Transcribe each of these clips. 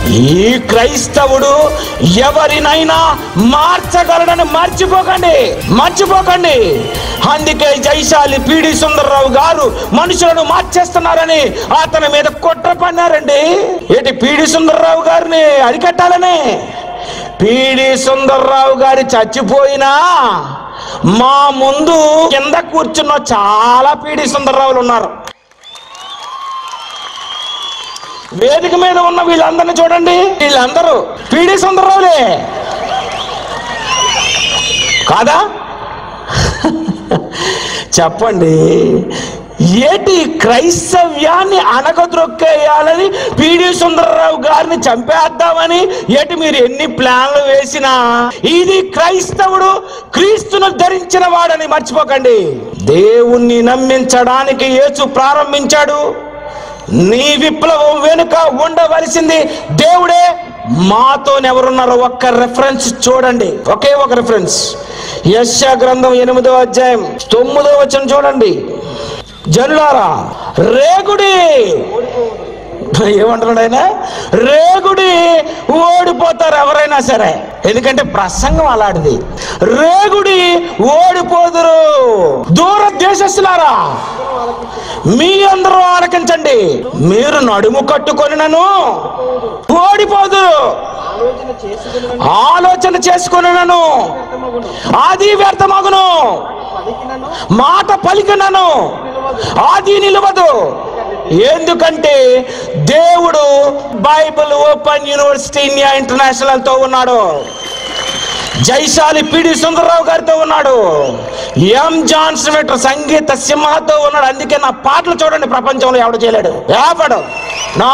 ఈ క్రైస్తవుడు ఎవరినైనా మార్చగలడని మర్చిపోకండి మర్చిపోకండి అందుకే జైశాలి పిడి సుందర్రావు గారు మనుషులను మార్చేస్తున్నారని అతని మీద కుట్ర పన్నారండి ఏంటి పిడి సుందర్రావు గారిని అరికట్టాలని పిడి సుందర్రావు గారి చచ్చిపోయినా మా ముందు కింద కూర్చున్న చాలా పీడి సుందర్రావులు ఉన్నారు వేదిక మీద ఉన్న వీళ్ళందరినీ చూడండి వీళ్ళందరూ పీడి సుందర్రావులే కాదా చెప్పండి ఏటి క్రైస్తవ్యాన్ని అనగద్రొక్కేయాలని పిడి సుందరరావు గారిని చంపేద్దామని ఏటి మీరు ఎన్ని ప్లాన్లు వేసినా ఇది క్రైస్తవుడు క్రీస్తును ధరించిన వాడని మర్చిపోకండి దేవుణ్ణి నమ్మించడానికి యేసు ప్రారంభించాడు నీ విప్లవం వెనుక ఉండవలసింది దేవుడే మాతోనెవరున్నారో ఒక్క రెఫరెన్స్ చూడండి ఒకే ఒక రెఫరెన్స్ యశ గ్రంథం ఎనిమిదో అధ్యాయం తొమ్మిదో వచ్చిన చూడండి జనులారా రేగుడి ఏమంటున్నాడు ఆయన రేగుడి ఓడిపోతారు ఎవరైనా సరే ఎందుకంటే ప్రసంగం అలాంటిది రేగుడి ఓడిపోదురు దూర దేశస్తులారా మీ అందరూ ఆలకించండి మీరు నడుము కట్టుకొని నన్ను ఓడిపోదురు ఆలోచన చేసుకుని ఆలోచన చేసుకుని నన్ను ఆది వ్యర్థమగును పలికినను మాట పలికినను ఆది నిలవదు ఎందుకంటే దేవుడు Bible open university India international తో ఉన్నాడు జైశాలి పిడి సుందరరావు గారితో ఉన్నాడు ఎం జాన్సన్ వెటర్ సంగీత సింహతో ఉన్నాడు అందుకే నా పాటలు చూడండి ప్రపంచంలో ఎవడు చేయలేడు ఎవడు నా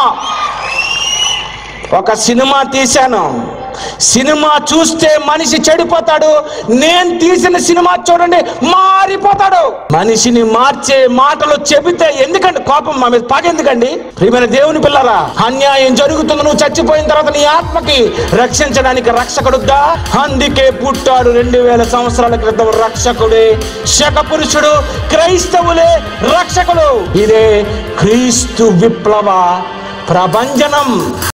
ఒక సినిమా తీశాను సినిమా చూస్తే మనిషి చెడిపోతాడు నేను తీసిన సినిమా చూడండి మారిపోతాడు మనిషిని మార్చే మాటలు చెబితే ఎందుకండి కోపం మా మీద పగ ఎందుకండి ప్రియమైన దేవుని పిల్లరా అన్యాయం జరుగుతుంది నువ్వు చచ్చిపోయిన తర్వాత నీ ఆత్మకి రక్షించడానికి రక్షకుడుగా అందుకే పుట్టాడు రెండు వేల సంవత్సరాల క్రితం రక్షకుడే శక పురుషుడు క్రైస్తవులే రక్షకుడు ఇదే క్రీస్తు విప్లవ ప్రభంజనం